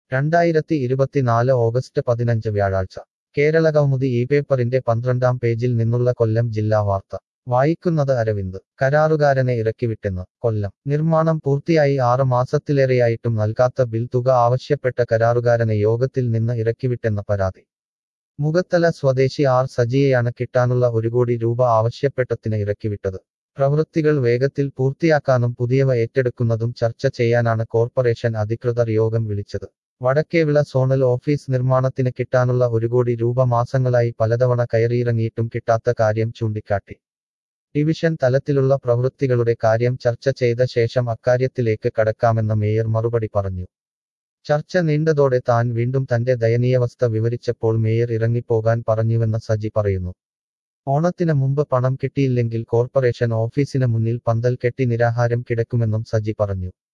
രണ്ടായിരത്തി ഇരുപത്തിനാല് ഓഗസ്റ്റ് പതിനഞ്ച് വ്യാഴാഴ്ച കേരള കൗമുദി ഈ പേപ്പറിന്റെ പന്ത്രണ്ടാം പേജിൽ നിന്നുള്ള കൊല്ലം ജില്ലാ വാർത്ത വായിക്കുന്നത് അരവിന്ദ് കരാറുകാരനെ ഇറക്കിവിട്ടെന്ന് കൊല്ലം നിർമ്മാണം പൂർത്തിയായി ആറ് മാസത്തിലേറെയായിട്ടും നൽകാത്ത ബിൽ തുക ആവശ്യപ്പെട്ട കരാറുകാരനെ യോഗത്തിൽ നിന്ന് ഇറക്കിവിട്ടെന്ന പരാതി മുഖത്തല സ്വദേശി ആർ സജിയെയാണ് കിട്ടാനുള്ള ഒരു കോടി രൂപ ആവശ്യപ്പെട്ടതിന് ഇറക്കിവിട്ടത് പ്രവൃത്തികൾ വേഗത്തിൽ പൂർത്തിയാക്കാനും പുതിയവ ഏറ്റെടുക്കുന്നതും ചർച്ച ചെയ്യാനാണ് കോർപ്പറേഷൻ അധികൃതർ യോഗം വിളിച്ചത് വടക്കേവിള സോണൽ ഓഫീസ് നിർമ്മാണത്തിന് കിട്ടാനുള്ള ഒരു കോടി രൂപ മാസങ്ങളായി പലതവണ കയറിയിറങ്ങിയിട്ടും കിട്ടാത്ത കാര്യം ചൂണ്ടിക്കാട്ടി ഡിവിഷൻ തലത്തിലുള്ള പ്രവൃത്തികളുടെ കാര്യം ചർച്ച ചെയ്ത ശേഷം അക്കാര്യത്തിലേക്ക് കടക്കാമെന്ന് മേയർ മറുപടി പറഞ്ഞു ചർച്ച നീണ്ടതോടെ താൻ വീണ്ടും തന്റെ ദയനീയാവസ്ഥ വിവരിച്ചപ്പോൾ മേയർ ഇറങ്ങിപ്പോകാൻ പറഞ്ഞുവെന്ന് സജി പറയുന്നു ഓണത്തിന് മുമ്പ് പണം കിട്ടിയില്ലെങ്കിൽ കോർപ്പറേഷൻ ഓഫീസിന് മുന്നിൽ പന്തൽ കെട്ടി നിരാഹാരം കിടക്കുമെന്നും സജി പറഞ്ഞു